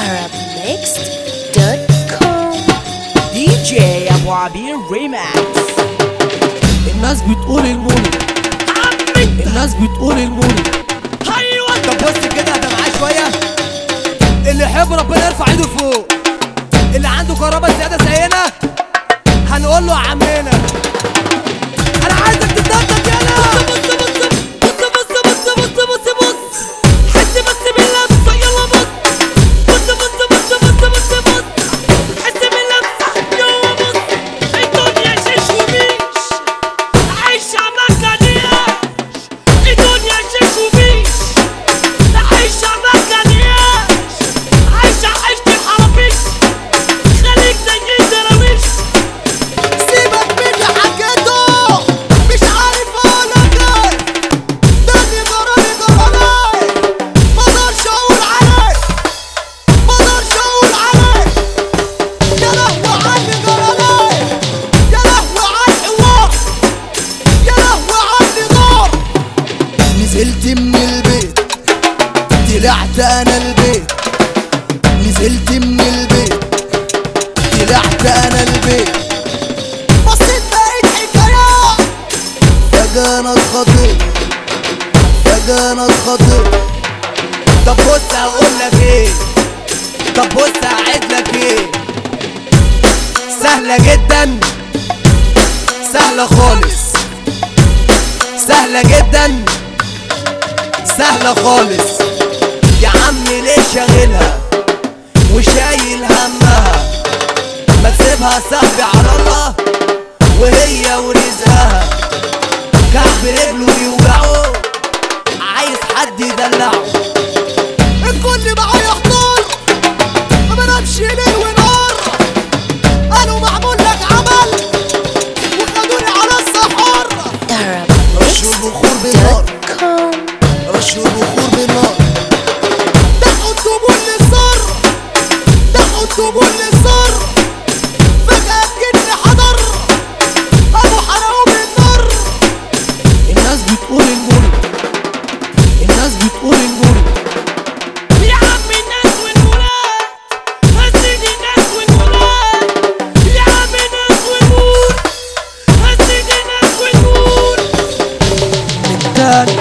arabmixed.com دي جي ابو عبير ريماكس الناس بتقول المولد الناس بتقول المولد ايوه طب بص كده ده معاه شويه اللي يحب ربنا يرفع ايده فوق اللي عنده كرامه زياده زينا هنقول له عمنا انا عايزك تتنطط يلا بص بص بص بص بص بص بص بص حس بس باللمسه يلا بص بص بص بص بص بص بص حس باللمسه يلا بص الدنيا شيش وبيش عايشه مكانياش الدنيا شيش وبيش عايشه مكانياش عايشه عيشه الحرافيش خليك زي الدراويش سيبك من اللي حكيته مش عارف اقولك ايه ده اللي جرالي جرالي مقدرش اقول عليك مقدرش اقول عليك يا لهوي على اللي جرالي يا لهوي على الحوار يا لهوي على النظام نزلت من البيت طلعت انا البيت نزلت من البيت طلعت انا البيت بصيت لقيت حكاية فجأة انا اتخضيت فجأة انا اتخضيت طب بص هقول لك ايه طب بص هعيد لك ايه سهلة جدا سهلة خالص سهلة جدا سهلة خالص يا عم ليه شاغلها وشايل همها ما تسيبها صاحبي على الله وهي ورزقها كعب رجله يوجعه عايز حد يدلعه الكل معايا حضور ما بنامش ليل ونهار قالوا معمول لك عمل وخدوني على السحور رشوا البخور بالنار arabmixed.com رشوا البخور بالنار دقوا الطبول للصار دقوا الطبول للصار فجأة الجن حضر أبو حرام النار الناس بتقول المولد الناس بتقول المولد يا عم الناس والولاد هزيد الناس والولاد يا عم الناس والمول هزيد الناس والمول التاني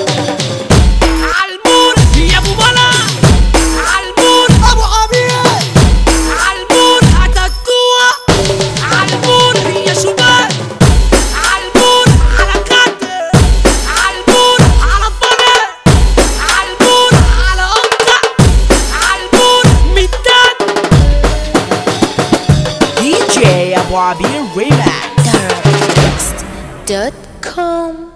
عالمول يا ابو بلا عالمول أبو عبيد عالمول هتكوى عالمول يا شباب عالمول على كتر عالمول على الضنا عالمول على أمك عالمول ميتان دي جي ابو عبير ريماكس arabmixed.com